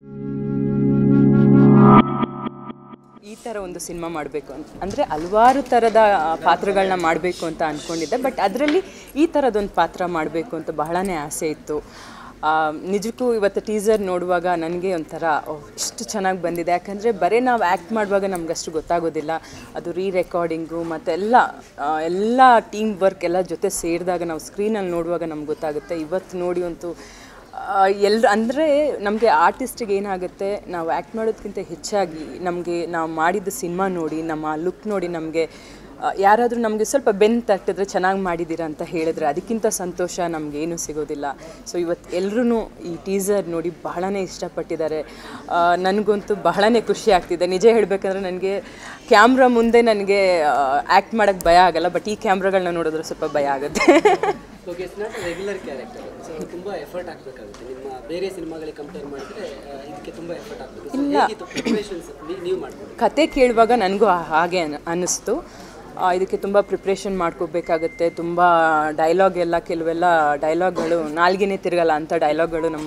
ಈ ಥರ ಒಂದು ಸಿನಿಮಾ ಮಾಡಬೇಕು ಅಂತ ಅಂದರೆ ಹಲವಾರು ಥರದ ಪಾತ್ರಗಳನ್ನ ಮಾಡಬೇಕು ಅಂತ ಅಂದ್ಕೊಂಡಿದ್ದೆ ಬಟ್ ಅದರಲ್ಲಿ ಈ ಥರದೊಂದು ಪಾತ್ರ ಮಾಡಬೇಕು ಅಂತ ಬಹಳನೇ ಆಸೆ ಇತ್ತು ಆ, ನಿಜಕ್ಕೂ ಇವತ್ತು ಟೀಸರ್ ನೋಡುವಾಗ ನನಗೆ ಒಂಥರ ಓಹ್ ಇಷ್ಟು ಚೆನ್ನಾಗಿ ಬಂದಿದೆ ಯಾಕಂದರೆ ಬರೀ ನಾವು ಆ್ಯಕ್ಟ್ ಮಾಡುವಾಗ ನಮ್ಗೆ ಅಷ್ಟು ಗೊತ್ತಾಗೋದಿಲ್ಲ ಅದು ರೀ ರೆಕಾರ್ಡಿಂಗು ಮತ್ತು ಎಲ್ಲ ಆ, ಎಲ್ಲ ಟೀಮ್ ವರ್ಕ್ ಎಲ್ಲ ಜೊತೆ ಸೇರಿದಾಗ ನಾವು ಸ್ಕ್ರೀನಲ್ಲಿ ನೋಡುವಾಗ ನಮ್ಗೆ ಗೊತ್ತಾಗುತ್ತೆ ಇವತ್ತು ನೋಡಿ ಅಂತೂ ಎಲ್ರು ಅಂದರೆ ನಮಗೆ ಆರ್ಟಿಸ್ಟಿಗೆ ಏನಾಗುತ್ತೆ ನಾವು ಆ್ಯಕ್ಟ್ ಮಾಡೋದಕ್ಕಿಂತ ಹೆಚ್ಚಾಗಿ ನಮಗೆ ನಾವು ಮಾಡಿದ ಸಿನಿಮಾ ನೋಡಿ ನಮ್ಮ ಲುಕ್ ನೋಡಿ ನಮಗೆ ಯಾರಾದರೂ ನಮಗೆ ಸ್ವಲ್ಪ ಬೆನ್ನು ತಟ್ಟಿದ್ರೆ ಚೆನ್ನಾಗಿ ಮಾಡಿದ್ದೀರಾ ಅಂತ ಹೇಳಿದ್ರೆ ಅದಕ್ಕಿಂತ ಸಂತೋಷ ನಮಗೇನು ಸಿಗೋದಿಲ್ಲ ಸೊ ಇವತ್ತು ಎಲ್ಲರೂ ಈ ಟೀಸರ್ ನೋಡಿ ಬಹಳನೇ ಇಷ್ಟಪಟ್ಟಿದ್ದಾರೆ ಆ, ನನಗಂತೂ ಬಹಳನೇ ಖುಷಿ ಆಗ್ತಿದೆ ನಿಜ ಹೇಳಬೇಕಂದ್ರೆ ನನಗೆ ಕ್ಯಾಮ್ರಾ ಮುಂದೆ ನನಗೆ ಆ್ಯಕ್ಟ್ ಮಾಡೋಕ್ಕೆ ಭಯ ಆಗಲ್ಲ ಬಟ್ ಈ ಕ್ಯಾಮ್ರಾಗಳನ್ನ ನೋಡಿದ್ರೆ ಸ್ವಲ್ಪ ಭಯ ಆಗುತ್ತೆ okay it's not regular character so ತುಂಬ ಎಫರ್ಟ್ ಹಾಕಬೇಕಾಗುತ್ತೆ ನಿಮ್ಮ ಬೇರೆ ಸಿನಿಮಾಗಳಿಗೆ ಕಂಪೇರ್ ಮಾಡಿದ್ರೆ ಆ, ಇದಕ್ಕೆ ತುಂಬ ಎಫರ್ಟ್ ಹಾಕಬೇಕು ಸೊ ಹೇಗಿತ್ತು ಪ್ರಿಪ್ರೇಷನ್ಸ್ ನೀವು ಮಾಡ್ಬೋದು ಕತೆ ಕೇಳುವಾಗ ನನಗೂ ಹಾಗೆ ಅನ್- ಅನ್ನಿಸ್ತು ಆ, ಇದಕ್ಕೆ ತುಂಬ ಪ್ರಿಪ್ರೇಷನ್ ಮಾಡ್ಕೋಬೇಕಾಗತ್ತೆ ತುಂಬ ಡೈಲಾಗ್ ಎಲ್ಲ ಕೆಲವೆಲ್ಲ ಡೈಲಾಗ್ಗಳು ನಾಲ್ಗೆನೇ ತಿರುಗಲ್ಲ ಅಂಥ ಡೈಲಾಗ್ಗಳು ನಮ್ಮ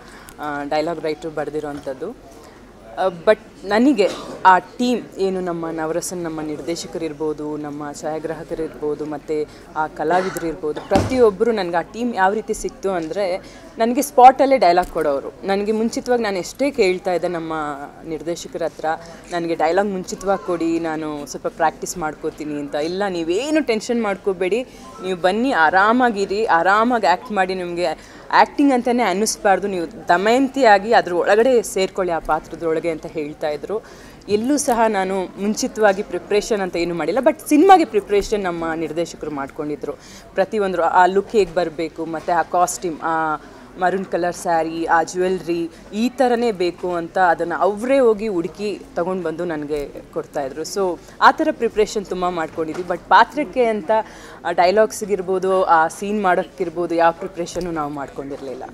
ಡೈಲಾಗ್ ರೈಟ್ರು ಬರೆದಿರೋವಂಥದ್ದು ಬಟ್ ನನಗೆ ಆ ಟೀಮ್ ಏನು ನಮ್ಮ ನವರಸನ್ ನಮ್ಮ ನಿರ್ದೇಶಕರಿರ್ಬೋದು ನಮ್ಮ ಛಾಯಾಗ್ರಾಹಕರಿರ್ಬೋದು ಮತ್ತು ಆ ಕಲಾವಿದರು ಇರ್ಬೋದು ಪ್ರತಿಯೊಬ್ಬರು ನನಗೆ ಆ ಟೀಮ್ ಯಾವ ರೀತಿ ಸಿಕ್ತು ಅಂದರೆ ನನಗೆ ಸ್ಪಾಟಲ್ಲೇ ಡೈಲಾಗ್ ಕೊಡೋರು ನನಗೆ ಮುಂಚಿತವಾಗಿ ನಾನು ಎಷ್ಟೇ ಕೇಳ್ತಾ ಇದ್ದೆ ನಮ್ಮ ನಿರ್ದೇಶಕರ ಹತ್ರ ನನಗೆ ಡೈಲಾಗ್ ಮುಂಚಿತವಾಗಿ ಕೊಡಿ ನಾನು ಸ್ವಲ್ಪ ಪ್ರಾಕ್ಟೀಸ್ ಮಾಡ್ಕೋತೀನಿ ಅಂತ ಇಲ್ಲ ನೀವೇನು ಟೆನ್ಷನ್ ಮಾಡ್ಕೋಬೇಡಿ ನೀವು ಬನ್ನಿ ಆರಾಮಾಗಿರಿ ಆರಾಮಾಗಿ ಆ್ಯಕ್ಟ್ ಮಾಡಿ ನಿಮಗೆ ಆ್ಯಕ್ಟಿಂಗ್ ಅಂತಲೇ ಅನ್ನಿಸ್ಬಾರ್ದು ನೀವು ದಮಯಂತಿಯಾಗಿ ಅದ್ರ ಒಳಗಡೆ ಸೇರ್ಕೊಳ್ಳಿ ಆ ಪಾತ್ರದೊಳಗೆ ಅಂತ ಹೇಳ್ತಾ ಇದ್ರು ಎಲ್ಲೂ ಸಹ ನಾನು ಮುಂಚಿತವಾಗಿ ಪ್ರಿಪ್ರೇಷನ್ ಅಂತ ಏನು ಮಾಡಿಲ್ಲ ಬಟ್ ಸಿನಿಮಾಗೆ ಪ್ರಿಪ್ರೇಷನ್ ನಮ್ಮ ನಿರ್ದೇಶಕರು ಮಾಡ್ಕೊಂಡಿದ್ರು ಪ್ರತಿಯೊಂದು ಆ ಲುಕ್ ಹೇಗೆ ಬರಬೇಕು ಮತ್ತು ಆ ಕಾಸ್ಟ್ಯೂಮ್ ಆ ಮರೂನ್ ಕಲರ್ ಸ್ಯಾರಿ ಆ ಜ್ಯುವೆಲ್ರಿ ಈ ಥರನೇ ಬೇಕು ಅಂತ ಅದನ್ನು ಅವರೇ ಹೋಗಿ ಹುಡುಕಿ ತೊಗೊಂಡು ಬಂದು ನನಗೆ ಕೊಡ್ತಾಯಿದ್ರು ಸೊ ಆ ಥರ ಪ್ರಿಪ್ರೇಷನ್ ತುಂಬ ಮಾಡ್ಕೊಂಡಿದ್ವಿ ಬಟ್ ಪಾತ್ರಕ್ಕೆ ಅಂತ ಡೈಲಾಗ್ಸ್ಗಿರ್ಬೋದು ಆ ಸೀನ್ ಮಾಡೋಕ್ಕಿರ್ಬೋದು ಯಾವ ಪ್ರಿಪ್ರೇಷನ್ನು ನಾವು ಮಾಡ್ಕೊಂಡಿರಲಿಲ್ಲ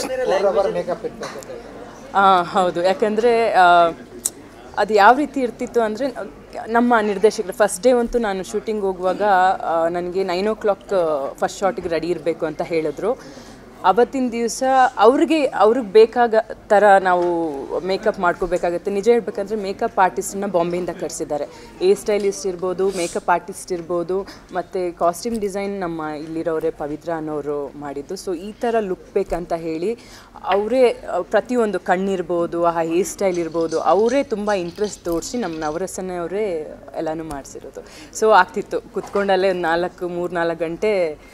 ಹೌದು ಯಾಕಂದರೆ ಅದು ಯಾವ ರೀತಿ ಇರ್ತಿತ್ತು ಅಂದರೆ ನಮ್ಮ ನಿರ್ದೇಶಕರು ಫಸ್ಟ್ ಡೇ ಅಂತೂ ನಾನು ಶೂಟಿಂಗ್ ಹೋಗುವಾಗ ನನಗೆ ನೈನ್ ಓ ಕ್ಲಾಕ್ ಫಸ್ಟ್ ಶಾಟಿಗೆ ರೆಡಿ ಇರಬೇಕು ಅಂತ ಹೇಳಿದ್ರು ಅವತ್ತಿನ ದಿವಸ ಅವ್ರಿಗೆ ಅವ್ರಿಗೆ ಬೇಕಾಗ ಥರ ನಾವು ಮೇಕಪ್ ಮಾಡ್ಕೋಬೇಕಾಗತ್ತೆ ನಿಜ ಹೇಳ್ಬೇಕಂದ್ರೆ ಮೇಕಪ್ ಆರ್ಟಿಸ್ಟನ್ನ ಬಾಂಬೆಯಿಂದ ಕರೆಸಿದ್ದಾರೆ ಏರ್ ಸ್ಟೈಲಿಸ್ಟ್ ಇರ್ಬೋದು ಮೇಕಪ್ ಆರ್ಟಿಸ್ಟ್ ಇರ್ಬೋದು ಮತ್ತು ಕಾಸ್ಟ್ಯೂಮ್ ಡಿಸೈನ್ ನಮ್ಮ ಇಲ್ಲಿರೋರೆ ಪವಿತ್ರ ಅನ್ನೋರು ಮಾಡಿದ್ದು ಸೊ ಈ ಥರ ಲುಕ್ ಬೇಕಂತ ಹೇಳಿ ಅವರೇ ಪ್ರತಿಯೊಂದು ಕಣ್ಣಿರ್ಬೋದು ಆ ಹೇರ್ ಸ್ಟೈಲ್ ಇರ್ಬೋದು ಅವರೇ ತುಂಬ ಇಂಟ್ರೆಸ್ಟ್ ತೋರಿಸಿ ನಮ್ಮ ನವರಸನೇ ಅವರೇ ಎಲ್ಲನೂ ಮಾಡಿಸಿರೋದು ಸೊ ಆಗ್ತಿತ್ತು ಕುತ್ಕೊಂಡಲ್ಲೇ ಒಂದು ನಾಲ್ಕು ಮೂರು ನಾಲ್ಕು ಗಂಟೆ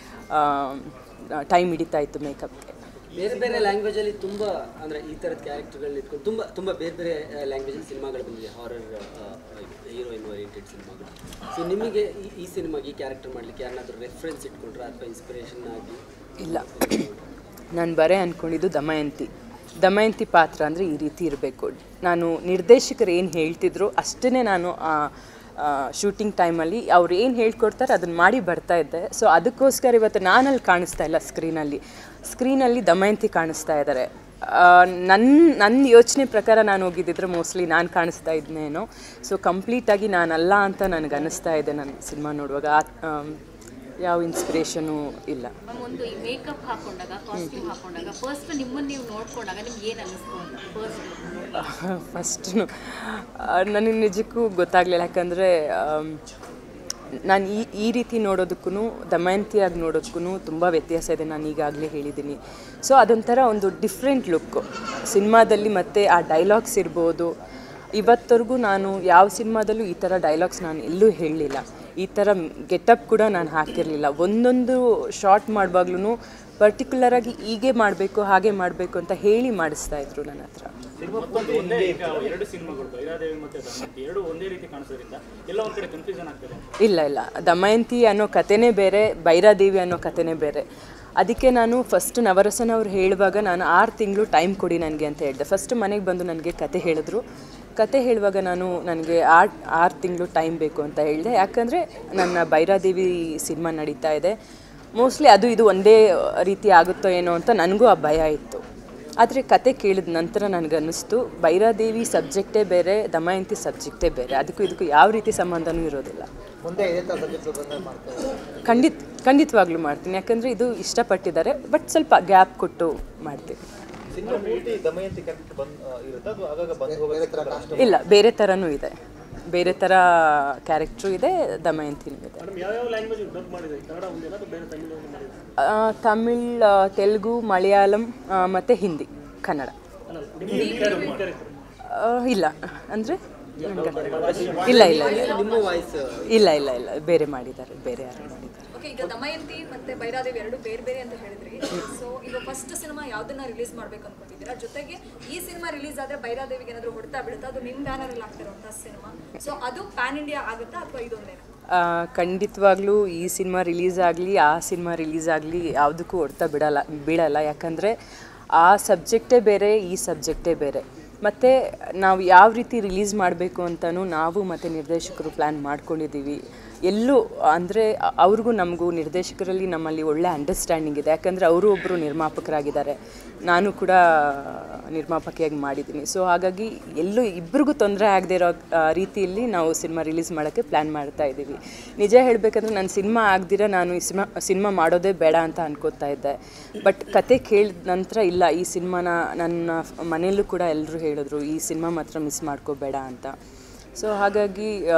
ಟೈಮ್ ಹಿಡಿತಾ ಇತ್ತು ಮೇಕಪ್ಗೆ ಬೇರೆ ಬೇರೆ ಲ್ಯಾಂಗ್ವೇಜಲ್ಲಿ ತುಂಬ ಅಂದರೆ ಈ ಥರದ ಕ್ಯಾರೆಕ್ಟರ್ಗಳನ್ನ ಇಟ್ಕೊಂಡು ತುಂಬ ತುಂಬ ಬೇರೆ ಬೇರೆ ಲ್ಯಾಂಗ್ವೇಜಲ್ಲಿ ಸಿನಿಮಾಗಳು ಬಂದಿದೆ ಹಾರರ್ ಹೀರೋಯಿನ್ ಓರಿಯೆಂಟೆಡ್ ಸಿನಿಮಾಗಳು ಸೊ ನಿಮಗೆ ಈ ಈ ಸಿನಿಮಾಗೆ ಈ ಕ್ಯಾರೆಕ್ಟರ್ ಮಾಡಲಿಕ್ಕೆ ಯಾರನ್ನಾದ್ರೂ ರೆಫರೆನ್ಸ್ ಇಟ್ಕೊಂಡ್ರೆ ಅಥವಾ ಇನ್ಸ್ಪಿರೇಷನ್ ಆಗಿ ಇಲ್ಲ ನಾನು ಬರೇ ಅಂದ್ಕೊಂಡಿದ್ದು ದಮಯಂತಿ ದಮಯಂತಿ ಪಾತ್ರ ಅಂದರೆ ಈ ರೀತಿ ಇರಬೇಕು ನಾನು ನಿರ್ದೇಶಕರು ಏನು ಹೇಳ್ತಿದ್ರು ಅಷ್ಟೇ ನಾನು ಶೂಟಿಂಗ್ ಟೈಮಲ್ಲಿ ಅವ್ರು ಏನು ಹೇಳ್ಕೊಡ್ತಾರೆ ಅದನ್ನು ಮಾಡಿ ಬರ್ತಾ ಇದ್ದೆ ಸೊ ಅದಕ್ಕೋಸ್ಕರ ಇವತ್ತು ನಾನಲ್ಲಿ ಕಾಣಿಸ್ತಾ ಇಲ್ಲ ಸ್ಕ್ರೀನಲ್ಲಿ ಸ್ಕ್ರೀನಲ್ಲಿ ದಮಯಂತಿ ಕಾಣಿಸ್ತಾ ಇದ್ದಾರೆ ನನ್ನ ನನ್ನ ಯೋಚನೆ ಪ್ರಕಾರ ನಾನು ಹೋಗಿದ್ದಿದ್ರೆ ಮೋಸ್ಟ್ಲಿ ನಾನು ಕಾಣಿಸ್ತಾ ಇದ್ನೇನೋ ಸೊ ಕಂಪ್ಲೀಟಾಗಿ ನಾನಲ್ಲ ಅಂತ ನನಗೆ ಅನ್ನಿಸ್ತಾ ಇದೆ ನನ್ನ ಸಿನಿಮಾ ನೋಡುವಾಗ ಆ- ಆಮ್, ಯಾವ ಇನ್ಸ್ಪಿರೇಷನು ಇಲ್ಲ ಮ್ಯಾಮ್ ಒಂದು ಈ ಮೇಕಪ್ ಹಾಕೊಂಡಾಗ ಕಾಸ್ಟ್ಯೂಮ್ ಹಾಕೊಂಡಾಗ ಫಸ್ಟ್ ನಿಮ್ಮನ್ನು ನೀವು ನೋಡ್ಕೊಂಡಾಗ ನಿಮ್ಗೆ ಏನು ಅನ್ನಿಸ್ತು ಅಂತ ಫಸ್ಟ್ ಫಸ್ಟು ನನಗೆ ನಿಜಕ್ಕೂ ಗೊತ್ತಾಗಲಿಲ್ಲ ಯಾಕಂದರೆ ನಾನು ಈ ಈ ರೀತಿ ನೋಡೋದಕ್ಕೂ ದಮಯಂತಿಯಾಗಿ ನೋಡೋದಕ್ಕೂ ತುಂಬ ವ್ಯತ್ಯಾಸ ಇದೆ ನಾನು ಈಗಾಗಲೇ ಹೇಳಿದ್ದೀನಿ ಸೊ ಅದೊಂಥರ ಒಂದು ಡಿಫ್ರೆಂಟ್ ಲುಕ್ಕು ಸಿನಿಮಾದಲ್ಲಿ ಮತ್ತು ಆ ಡೈಲಾಗ್ಸ್ ಇರ್ಬೋದು ಇವತ್ತರೆಗೂ ನಾನು ಯಾವ ಸಿನಿಮಾದಲ್ಲೂ ಈ ಥರ ಡೈಲಾಗ್ಸ್ ನಾನು ಎಲ್ಲೂ ಹೇಳಲಿಲ್ಲ ಈ ಥರ ಗೆಟಪ್ ಕೂಡ ನಾನು ಹಾಕಿರಲಿಲ್ಲ ಒಂದೊಂದು ಶಾರ್ಟ್ ಮಾಡುವಾಗ್ಲೂ ಪರ್ಟಿಕ್ಯುಲರಾಗಿ ಹೀಗೆ ಮಾಡಬೇಕು ಹಾಗೆ ಮಾಡಬೇಕು ಅಂತ ಹೇಳಿ ಮಾಡಿಸ್ತಾ ಇದ್ರು ನನ್ನ ಹತ್ರ ಮತ್ತೊಂದು ಒಂದೇ ಈಗ ಎರಡು ಸಿನಿಮಾಗಳು ಭೈರಾದೇವಿ ಮತ್ತೆ ದಮಯಂತಿ ಎರಡು ಒಂದೇ ರೀತಿ ಕಾಣಿಸೋದ್ರಿಂದ ಎಲ್ಲ ಒಂದ್ ಕಡೆ ಕನ್ಫ್ಯೂಷನ್ ಆಗ್ತದೆ ಇಲ್ಲ ಇಲ್ಲ ದಮಯಂತಿ ಅನ್ನೋ ಕಥೆನೇ ಬೇರೆ ಭೈರಾದೇವಿ ಅನ್ನೋ ಕಥೆನೇ ಬೇರೆ ಅದಕ್ಕೆ ನಾನು ಫಸ್ಟ್ ನವರಸನ ಅವ್ರು ಹೇಳುವಾಗ ನಾನು ಆರು ತಿಂಗಳು ಟೈಮ್ ಕೊಡಿ ನನಗೆ ಅಂತ ಹೇಳಿದೆ ಫಸ್ಟ್ ಮನೆಗೆ ಬಂದು ನನಗೆ ಕತೆ ಹೇಳಿದ್ರು ಕತೆ ಹೇಳುವಾಗ ನಾನು ನನಗೆ ಆರು ಆರು ತಿಂಗಳು ಟೈಮ್ ಬೇಕು ಅಂತ ಹೇಳಿದೆ ಯಾಕಂದರೆ ನನ್ನ ಭೈರಾದೇವಿ ಸಿನಿಮಾ ನಡೀತಾ ಇದೆ ಮೋಸ್ಟ್ಲಿ ಅದು ಇದು ಒಂದೇ ರೀತಿ ಆಗುತ್ತೋ ಏನೋ ಅಂತ ನನಗೂ ಆ ಭಯ ಇತ್ತು ಆದರೆ ಕತೆ ಕೇಳಿದ ನಂತರ ನನಗೆ ಅನ್ನಿಸ್ತು ಭೈರಾದೇವಿ ಸಬ್ಜೆಕ್ಟೇ ಬೇರೆ ದಮಯಂತಿ ಸಬ್ಜೆಕ್ಟೇ ಬೇರೆ ಅದಕ್ಕೂ ಇದಕ್ಕೂ ಯಾವ ರೀತಿ ಸಂಬಂಧನೂ ಇರೋದಿಲ್ಲ ಮುಂದೆ ಇದೇ ಥರ ಸಬ್ಜೆಕ್ಟ್ ಬಂದರೆ ಮಾಡ್ತಾರೆ ಖಂಡಿತ ಖಂಡಿತವಾಗ್ಲೂ ಮಾಡ್ತೀನಿ ಯಾಕಂದರೆ ಇದು ಇಷ್ಟಪಟ್ಟಿದ್ದಾರೆ ಬಟ್ ಸ್ವಲ್ಪ ಗ್ಯಾಪ್ ಕೊಟ್ಟು ಮಾಡ್ತೀನಿ ಸಿನಿಮಾ ಪೂರ್ತಿ ದಮಯಂತಿ ಕ್ಯಾರೆಕ್ಟರ್ ಬಂದ್ ಆ, ಇರುತ್ತೆ ಅದು ಆಗಾಗ ಬಂದು ಹೋಗೋ ಬೇರೆ ಥರ ಕಾಸ್ಟ್ ಇಲ್ಲ ಬೇರೆ ಥರನೂ ಇದೆ ಬೇರೆ ಥರ ಕ್ಯಾರೆಕ್ಟ್ರು ಇದೆ ದಮಯಂತಿನೂ ಇದೆ ಮೇಡಮ್ ಯಾವ್ಯಾವ ಲ್ಯಾಂಗ್ವೇಜ್ ಡಬ್ ಮಾಡಿದೆ ಕನ್ನಡ ಒಂದೇನಾ ಅಥವಾ ಬೇರೆ ತಮಿಳು ಒಂದು ಮಾಡಿದೆ ಆ, ತಮಿಳ್ ಆ, ತೆಲುಗು ಮಲಯಾಳಂ ಆ, ಮತ್ತು ಹಿಂದಿ ಕನ್ನಡ ಅಲ್ಲ ನಿಮ್ಮ ಕ್ಯಾರೆಕ್ಟರ್ ಆ, ಇಲ್ಲ ಅಂದರೆ ಇಲ್ಲ ಇಲ್ಲ ಇಲ್ಲ ನಿಮ್ಮ ವಾಯ್ಸ್ ಇಲ್ಲ ಇಲ್ಲ ಇಲ್ಲ ಬೇರೆ ಮಾಡಿದ್ದಾರೆ ಬೇರೆ ಯಾರು ಮಾಡಿದ್ದಾರೆ ಓಕೆ ಈಗ ದಮಯಂತಿ ಮತ್ತೆ ಭೈರಾದೇವಿ ಎರಡು ಬೇರೆ ಬೇರೆ ಅಂತ ಹೇಳಿದ್ರಿ ಸೊ ಈಗ ಫಸ್ಟ್ ಸಿನಿಮಾ ಯಾವ್ದನ್ನ ರಿಲೀಸ್ ಮಾಡ್ಬೇಕು ಅನ್ಕೊಂಡಿದ್ದೀರಾ ಜೊತೆಗೆ ಈ ಸಿನಿಮಾ ರಿಲೀಸ್ ಆದ್ರೆ ಭೈರಾದೇವಿಗೆ ಏನಾದ್ರು ಹೊಡ್ತಾ ಬಿಡುತ್ತಾ ಅದು ನಿಮ್ಮ ಬ್ಯಾನರ್ ಅಲ್ಲಿ ಆಗ್ತಿರುವಂತಹ ಸಿನಿಮಾ ಸೊ ಅದು ಪ್ಯಾನ್ ಇಂಡಿಯಾ ಆಗುತ್ತಾ ಅಥವಾ ಇದೊಂದೇನಾ ಆ, ಖಂಡಿತವಾಗ್ಲೂ ಈ ಸಿನಿಮಾ ರಿಲೀಸ್ ಆಗಲಿ ಆ ಸಿನಿಮಾ ರಿಲೀಸ್ ಆಗಲಿ ಯಾವುದಕ್ಕೂ ಹೊಡ್ತಾ ಬಿಡಲ್ಲ ಬೀಳಲ್ಲ ಯಾಕಂದರೆ ಆ ಸಬ್ಜೆಕ್ಟೇ ಬೇರೆ ಈ ಸಬ್ಜೆಕ್ಟೇ ಬೇರೆ ಮತ್ತು ನಾವು ಯಾವ ರೀತಿ ರಿಲೀಸ್ ಮಾಡಬೇಕು ಅಂತಲೂ ನಾವು ಮತ್ತು ನಿರ್ದೇಶಕರು ಪ್ಲ್ಯಾನ್ ಮಾಡ್ಕೊಂಡಿದ್ದೀವಿ ಎಲ್ಲೂ ಅಂದರೆ ಅವ್ರಿಗೂ ನಮಗೂ ನಿರ್ದೇಶಕರಲ್ಲಿ ನಮ್ಮಲ್ಲಿ ಒಳ್ಳೆ ಅಂಡರ್ಸ್ಟ್ಯಾಂಡಿಂಗ್ ಇದೆ ಯಾಕಂದರೆ ಅವರು ಒಬ್ಬರು ನಿರ್ಮಾಪಕರಾಗಿದ್ದಾರೆ ನಾನು ಕೂಡ ನಿರ್ಮಾಪಕಿಯಾಗಿ ಮಾಡಿದ್ದೀನಿ ಸೊ ಹಾಗಾಗಿ ಎಲ್ಲೂ ಇಬ್ಬರಿಗೂ ತೊಂದರೆ ಆಗದೆ ಇರೋ ಆ, ರೀತಿಯಲ್ಲಿ ನಾವು ಸಿನಿಮಾ ರಿಲೀಸ್ ಮಾಡೋಕ್ಕೆ ಪ್ಲ್ಯಾನ್ ಮಾಡ್ತಾ ಇದ್ದೀವಿ ನಿಜ ಹೇಳಬೇಕಂದ್ರೆ ನನ್ನ ಸಿನಿಮಾ ಆಗದಿರ ನಾನು ಈ ಸಿನಿಮಾ ಸಿನಿಮಾ ಮಾಡೋದೇ ಬೇಡ ಅಂತ ಅನ್ಕೋತಾ ಇದ್ದೆ ಬಟ್ ಕತೆ ಕೇಳಿದ ನಂತರ ಇಲ್ಲ ಈ ಸಿನಿಮಾನ ನನ್ನ ಮನೆಯಲ್ಲೂ ಕೂಡ ಎಲ್ಲರೂ ಹೇಳಿದ್ರು ಈ ಸಿನಿಮಾ ಮಾತ್ರ ಮಿಸ್ ಮಾಡ್ಕೋಬೇಡ ಅಂತ ಸೊ ಹಾಗಾಗಿ ಆ,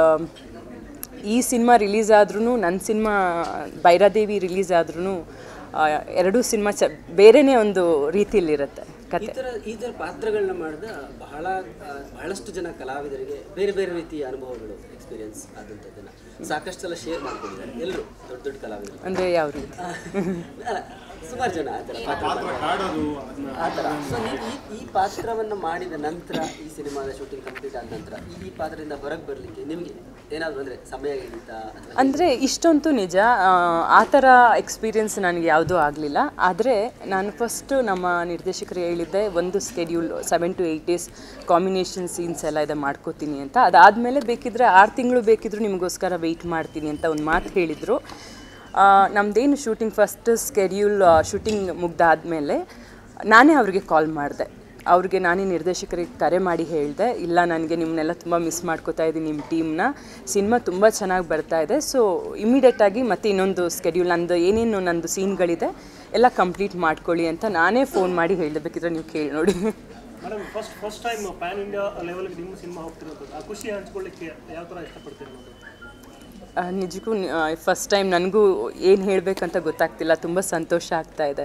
ಈ ಸಿನಿಮಾ ರಿಲೀಸ್ ಆದ್ರೂ ನನ್ನ ಸಿನಿಮಾ ಭೈರಾದೇವಿ ರಿಲೀಸ್ ಆದ್ರೂ ಎರಡೂ ಸಿನಿಮಾ ಚ ಬೇರೆನೇ ಒಂದು ರೀತಿಯಲ್ಲಿರುತ್ತೆ ಈ ಕತೆ ಥರ ಈ ಥರ ಪಾತ್ರಗಳನ್ನ ಮಾಡಿದ ಬಹಳ ಆ, ಬಹಳಷ್ಟು ಜನ ಕಲಾವಿದರಿಗೆ ಬೇರೆ ಬೇರೆ ರೀತಿಯ ಅನುಭವಗಳು ಎಕ್ಸ್ಪೀರಿಯನ್ಸ್ ಆದಂಥದ್ದನ್ನು ಸಾಕಷ್ಟು ಸಲ ಶೇರ್ ಮಾಡ್ಕೊಂಡಿದ್ದಾರೆ ಎಲ್ಲರೂ ದೊಡ್ಡ ದೊಡ್ಡ ಕಲಾವಿದರು ಅಂದರೆ ಯಾವ ರೀತಿ ಅಲ್ಲ, ಸುಮಾರು ಜನ ಆ ಥರ ಪಾತ್ರಗಳು ಆ ಥರ ಸೊ ಈ ಈ ಪಾತ್ರವನ್ನು ಮಾಡಿದ ನಂತರ ಈ ಸಿನಿಮಾದ ಶೂಟಿಂಗ್ ಕಂಪ್ಲೀಟ್ ಆದ ನಂತರ ಈ ಈ ಪಾತ್ರದಿಂದ ಹೊರಗೆ ಬರಲಿಕ್ಕೆ ನಿಮಗೆ ಏನಾದರೂ ಅಂದರೆ ಸಮಯ ಹಿಡಿತಾ ಅಥವಾ ಅಂದರೆ ಇಷ್ಟಂತೂ ನಿಜ ಆ, ಆ ಥರ ಎಕ್ಸ್ಪೀರಿಯನ್ಸ್ ನನಗೆ ಯಾವುದೂ ಆಗಲಿಲ್ಲ ಆದರೆ ನಾನು ಫಸ್ಟು ನಮ್ಮ ನಿರ್ದೇಶಕರು ಹೇಳಿದ್ದೆ ಒಂದು schedule seven to eight days combination scenes ಎಲ್ಲ ಇದೆ ಮಾಡ್ಕೋತೀನಿ ಅಂತ ಅದಾದಮೇಲೆ ಬೇಕಿದ್ರೆ ಆರು ತಿಂಗಳು ಬೇಕಿದ್ರು ನಿಮಗೋಸ್ಕರ ವೆಯ್ಟ್ ಮಾಡ್ತೀನಿ ಅಂತ ಒಂದು ಮಾತು ಹೇಳಿದರು ನಮ್ಮದೇನು ಶೂಟಿಂಗ್ ಫಸ್ಟ್ ಸ್ಕೆಡ್ಯೂಲ್ ಶೂಟಿಂಗ್ ಮುಗ್ದಾದ್ಮೇಲೆ ನಾನೇ ಅವ್ರಿಗೆ ಕಾಲ್ ಮಾಡಿದೆ ಅವ್ರಿಗೆ ನಾನೇ ನಿರ್ದೇಶಕರಿಗೆ ಕರೆ ಮಾಡಿ ಹೇಳಿದೆ ಇಲ್ಲ ನನಗೆ ನಿಮ್ಮನ್ನೆಲ್ಲ ತುಂಬ ಮಿಸ್ ಮಾಡ್ಕೋತಾ ಇದ್ದೀನಿ ನಿಮ್ಮ ಟೀಮ್ನ ಸಿನಿಮಾ ತುಂಬ ಚೆನ್ನಾಗಿ ಬರ್ತಾ ಇದೆ ಸೊ ಇಮಿಡಿಯೇಟಾಗಿ ಮತ್ತೆ ಇನ್ನೊಂದು ಸ್ಕೆಡ್ಯೂಲ್ ನಂದು ಏನೇನು ನಂದು ಸೀನ್ಗಳಿದೆ ಎಲ್ಲ ಕಂಪ್ಲೀಟ್ ಮಾಡ್ಕೊಳ್ಳಿ ಅಂತ ನಾನೇ ಫೋನ್ ಮಾಡಿ ಹೇಳಿದೆ ಬೇಕಿದ್ರೆ ನೀವು ಕೇಳಿ ನೋಡಿ madam first first time pan India ಲೆವೆಲ್ಗೆ ನಿಮ್ಮ ಸಿನಿಮಾ ಹೋಗ್ತಿರೋದು ಆ ಖುಷಿ ಹಂಚ್ಕೊಳ್ಳಿಕ್ಕೆ ಯಾವ ಥರ ಇಷ್ಟಪಡ್ತೀರಿ ನೀವು ಆ, ನಿಜಕ್ಕೂ ಫಸ್ಟ್ ಟೈಮ್ ನನಗೂ ಏನು ಹೇಳಬೇಕಂತ ಗೊತ್ತಾಗ್ತಿಲ್ಲ ತುಂಬ ಸಂತೋಷ ಆಗ್ತಾ ಇದೆ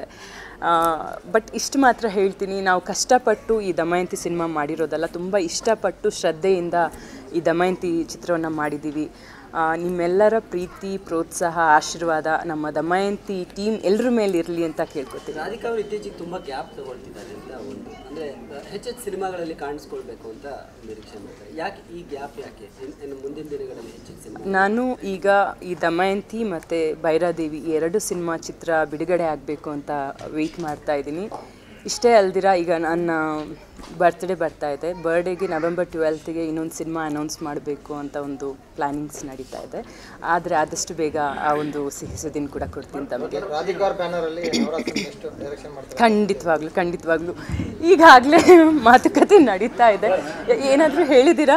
ಬಟ್ ಇಷ್ಟು ಮಾತ್ರ ಹೇಳ್ತೀನಿ ನಾವು ಕಷ್ಟಪಟ್ಟು ಈ ದಮಯಂತಿ ಸಿನಿಮಾ ಮಾಡಿರೋದಲ್ಲ ತುಂಬ ಇಷ್ಟಪಟ್ಟು ಶ್ರದ್ಧೆಯಿಂದ ಈ ದಮಯಂತಿ ಚಿತ್ರವನ್ನು ಮಾಡಿದ್ದೀವಿ ಆ, ನಿಮ್ಮೆಲ್ಲರ ಪ್ರೀತಿ ಪ್ರೋತ್ಸಾಹ ಆಶೀರ್ವಾದ ನಮ್ಮ ದಮಯಂತಿ ಟೀಮ್ ಎಲ್ಲರ ಮೇಲೆ ಇರಲಿ ಅಂತ ಕೇಳ್ಕೊತೀನಿ ರಾಧಿಕಾ ಅವರು ಇತ್ತೀಚೆಗೆ ತುಂಬ ಗ್ಯಾಪ್ ತಗೊಳ್ತಿದ್ದಾರೆ ಅಂತ ಒಂದು ಅಂದರೆ ಹೆಚ್ಚೆಚ್ಚು ಸಿನಿಮಾಗಳಲ್ಲಿ ಕಾಣಿಸ್ಕೊಳ್ಬೇಕು ಅಂತ ನಿರೀಕ್ಷೆ ಮಾಡ್ತಾರೆ ಯಾಕೆ ಈ ಗ್ಯಾಪ್ ಯಾಕೆ ಇನ್- ಇನ್ನು ಮುಂದಿನ ದಿನಗಳಲ್ಲಿ ಹೆಚ್ಚೆಚ್ಚು ಸಿನಿಮಾ ನಾನು ಈಗ ಈ ದಮಯಂತಿ ಮತ್ತು ಭೈರಾದೇವಿ ಈ ಎರಡು ಸಿನಿಮಾ ಚಿತ್ರ ಬಿಡುಗಡೆ ಆಗಬೇಕು ಅಂತ ವೆಯ್ಟ್ ಮಾಡ್ತಾ ಇದ್ದೀನಿ ಇಷ್ಟೇ ಅಲ್ದಿರ ಈಗ ನನ್ನ ಬರ್ತ್ಡೇ ಬರ್ತಾ ಇದೆ ಬರ್ಡೇಗೆ ನವೆಂಬರ್ ಟ್ವೆಲ್ತ್ಗೆ ಇನ್ನೊಂದು ಸಿನಿಮಾ ಅನೌನ್ಸ್ ಮಾಡಬೇಕು ಅಂತ ಒಂದು ಪ್ಲ್ಯಾನಿಂಗ್ಸ್ ನಡೀತಾ ಇದೆ ಆದರೆ ಆದಷ್ಟು ಬೇಗ ಆ ಒಂದು ಸಿಹಿ ಸುದ್ದಿನ ಕೂಡ ಕೊಡ್ತೀನಿ ತಮಗೆ ರಾಧಿಕಾರ್ ಬ್ಯಾನರ್ ಅಲ್ಲಿ ನವರಾತ್ರಿ ನೆಕ್ಸ್ಟ್ ಡೈರೆಕ್ಷನ್ ಮಾಡ್ತಾರೆ ಖಂಡಿತವಾಗ್ಲೂ ಖಂಡಿತವಾಗ್ಲೂ ಈಗಾಗಲೇ ಮಾತುಕತೆ ನಡೀತಾ ಇದೆ ಏನಾದರೂ ಹೇಳಿದ್ದೀರಾ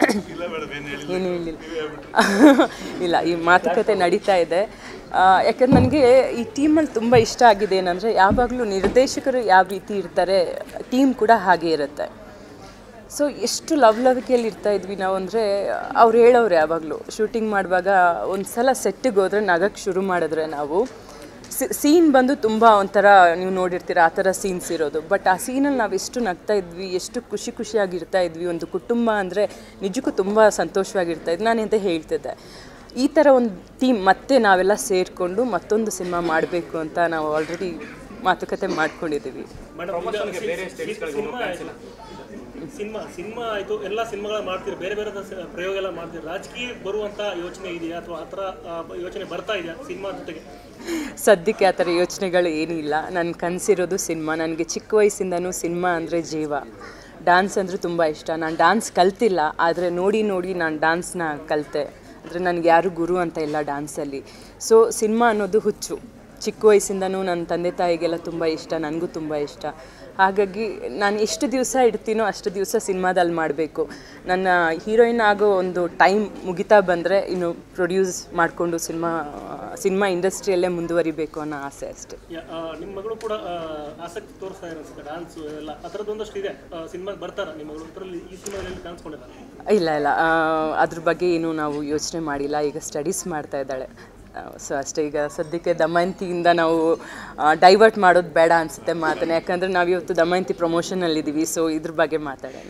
ಏನು ಹೇಳಿಲ್ಲ ಇಲ್ಲ ಈ ಮಾತುಕತೆ ನಡೀತಾ ಇದೆ ಆ, ಯಾಕಂದ್ರೆ ನನಗೆ ಈ ಟೀಮಲ್ಲಿ ತುಂಬ ಇಷ್ಟ ಆಗಿದೆ ಏನಂದರೆ ಯಾವಾಗಲೂ ನಿರ್ದೇಶಕರು ಯಾವ ರೀತಿ ಇರ್ತಾರೆ ಟೀಮ್ ಕೂಡ ಹಾಗೆ ಇರುತ್ತೆ ಸೊ ಎಷ್ಟು ಲವ್ಲವಿಕೆಯಲ್ಲಿ ಇರ್ತಾ ಇದ್ವಿ ನಾವು ಅಂದರೆ ಅವ್ರು ಹೇಳೋರು ಯಾವಾಗಲೂ ಶೂಟಿಂಗ್ ಮಾಡುವಾಗ ಒಂದು ಸಲ ಸೆಟ್ಟಿಗೆ ಹೋದ್ರೆ ನಗಕ್ಕೆ ಶುರು ಮಾಡಿದ್ರೆ ನಾವು ಸೀನ್ ಬಂದು ತುಂಬ ಒಂಥರ ನೀವು ನೋಡಿರ್ತೀರ ಆ ಥರ ಸೀನ್ಸ್ ಇರೋದು ಬಟ್ ಆ ಸೀನಲ್ಲಿ ನಾವು ಎಷ್ಟು ನಗ್ತಾ ಇದ್ವಿ ಎಷ್ಟು ಖುಷಿ ಖುಷಿಯಾಗಿರ್ತಾ ಇದ್ವಿ ಒಂದು ಕುಟುಂಬ ಅಂದರೆ ನಿಜಕ್ಕೂ ತುಂಬ ಸಂತೋಷವಾಗಿರ್ತಾ ಇದ್ವಿ ನಾನು ಅಂತ ಹೇಳ್ತಿದ್ದೆ ಈ ಥರ ಒಂದು ಟೀಮ್ ಮತ್ತೆ ನಾವೆಲ್ಲ ಸೇರಿಕೊಂಡು ಮತ್ತೊಂದು ಸಿನಿಮಾ ಮಾಡಬೇಕು ಅಂತ ನಾವು ಆಲ್ರೆಡಿ ಮಾತುಕತೆ ಮಾಡ್ಕೊಂಡಿದ್ದೀವಿ ಮೇಡಮ್ ಸಿನಿಮಾ ಆಯ್ತು ಸಿನಿಮಾ ಸಿನಿಮಾ ಆಯಿತು ಎಲ್ಲ ಸಿನಿಮಾಗಳ ಮಾಡ್ತೀರಿ ಬೇರೆ ಬೇರೆ ಸ- ಪ್ರಯೋಗ ಎಲ್ಲ ಮಾಡ್ತೀರಿ ರಾಜಕೀಯ ಬರುವಂಥ ಯೋಚನೆ ಇದೆಯಾ ಅಥವಾ ಆ ಥರ ಆ, ಯೋಚನೆ ಬರ್ತಾ ಇದೆಯಾ ಸಿನಿಮಾ ಜೊತೆಗೆ ಸದ್ಯಕ್ಕೆ ಆ ಥರ ಯೋಚನೆಗಳು ಏನೂ ಇಲ್ಲ ನನ್ನ ಕನಸಿರೋದು ಸಿನಿಮಾ ನನಗೆ ಚಿಕ್ಕ ವಯಸ್ಸಿಂದನೂ ಸಿನಿಮಾ ಅಂದರೆ ಜೀವ ಡ್ಯಾನ್ಸ್ ಅಂದರೆ ತುಂಬ ಇಷ್ಟ ನಾನು ಡ್ಯಾನ್ಸ್ ಕಲ್ತಿಲ್ಲ ಆದರೆ ನೋಡಿ ನೋಡಿ ನಾನು ಡ್ಯಾನ್ಸ್ನ ಕಲಿತೆ ಅಂದರೆ ನನಗೆ ಯಾರು ಗುರು ಅಂತ ಇಲ್ಲ ಡ್ಯಾನ್ಸಲ್ಲಿ ಸೊ ಸಿನಿಮಾ ಅನ್ನೋದು ಹುಚ್ಚು ಚಿಕ್ಕ ವಯಸ್ಸಿಂದನೂ ನನ್ನ ತಂದೆ ತಾಯಿಗೆಲ್ಲ ತುಂಬ ಇಷ್ಟ ನನಗೂ ತುಂಬ ಇಷ್ಟ ಹಾಗಾಗಿ ನಾನು ಎಷ್ಟು ದಿವಸ ಇಡ್ತೀನೋ ಅಷ್ಟು ದಿವಸ ಸಿನಿಮಾದಲ್ಲಿ ಮಾಡಬೇಕು ನನ್ನ ಹೀರೋಯಿನ್ ಆಗೋ ಒಂದು ಟೈಮ್ ಮುಗಿತಾ ಬಂದರೆ ಇನ್ನು ಪ್ರೊಡ್ಯೂಸ್ ಮಾಡಿಕೊಂಡು ಸಿನಿಮಾ ಸಿನಿಮಾ ಇಂಡಸ್ಟ್ರಿಯಲ್ಲೇ ಮುಂದುವರಿಬೇಕು ಅನ್ನೋ ಆಸೆ ಅಷ್ಟೇ ಯಾ- ಆ, ನಿಮ್ಮ ಮಗಳು ಕೂಡ ಆ, ಆಸಕ್ತಿ ತೋರಿಸ್ತಾ ಇರೋ ಅನ್ಸುತ್ತೆ ಡಾನ್ಸು ಎಲ್ಲ ಆ ಥರದ್ದೊಂದಷ್ಟು ಇದೆ ಸಿನಿಮಾಗೆ ಬರ್ತಾರ ನಿಮ್ಮ ಮಗಳು ಇದರಲ್ಲಿ ಈ ಸಿನಿಮಾದಲ್ಲಿ ಕಾಣಿಸ್ಕೊಂಡಿದ್ದಾರೆ ಇಲ್ಲ ಇಲ್ಲ ಆ, ಅದ್ರ ಬಗ್ಗೆ ಏನು ನಾವು ಯೋಚನೆ ಮಾಡಿಲ್ಲ ಈಗ ಸ್ಟಡೀಸ್ ಮಾಡ್ತಾ ಇದ್ದಾಳೆ ಸೊ ಅಷ್ಟೇ ಈಗ ಸದ್ಯಕ್ಕೆ ದಮಯಂತಿಯಿಂದ ನಾವು ಡೈವರ್ಟ್ ಮಾಡೋದು ಬೇಡ ಅನಿಸುತ್ತೆ ಮಾತನ್ನ ಯಾಕಂದರೆ ನಾವು ಇವತ್ತು ದಮಯಂತಿ ಪ್ರಮೋಷನಲ್ಲಿದ್ದೀವಿ ಸೊ ಇದ್ರ ಬಗ್ಗೆ ಮಾತಾಡೋಣ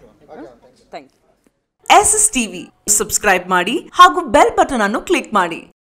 thank you S S TV subscribe ಮಾಡಿ ಹಾಗೂ ಬೆಲ್ ಬಟನ್ ಅನ್ನು ಕ್ಲಿಕ್ ಮಾಡಿ